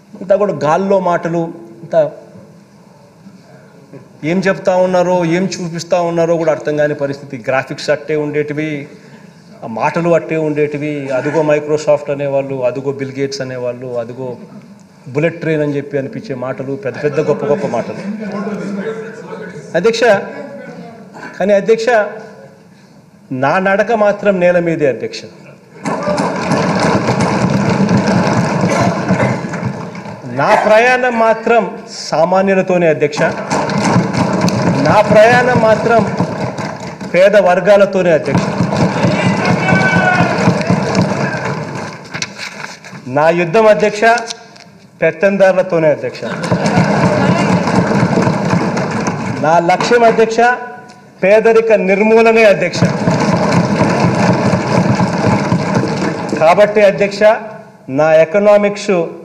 అంతా కూడా గాల్లో మాటలు అంతా ఏం చెప్తా ఉన్నారో ఏం చూపిస్తూ ఉన్నారో కూడా అర్థం కాని పరిస్థితి గ్రాఫిక్స్ అట్టే ఉండేటివి ఆ మాటలు అట్టే ఉండేటివి అదిగో మైక్రోసాఫ్ట్ అనేవాళ్ళు అదిగో బిల్ గేట్స్ అనేవాళ్ళు అదిగో బుల్లెట్ ట్రైన్ అని చెప్పి అనిపించే మాటలు పెద్ద పెద్ద గొప్ప గొప్ప మాటలు అధ్యక్ష కానీ అధ్యక్ష నా నడక మాత్రం నేల మీదే అధ్యక్ష నా ప్రయాణం మాత్రం సామాన్యులతోనే అధ్యక్ష నా ప్రయాణం మాత్రం పేద వర్గాలతోనే అధ్యక్ష నా యుద్ధం అధ్యక్ష పెత్తందారులతోనే అధ్యక్ష నా లక్ష్యం అధ్యక్ష పేదరిక నిర్మూలనే అధ్యక్ష కాబట్టి అధ్యక్ష నా ఎకనామిక్స్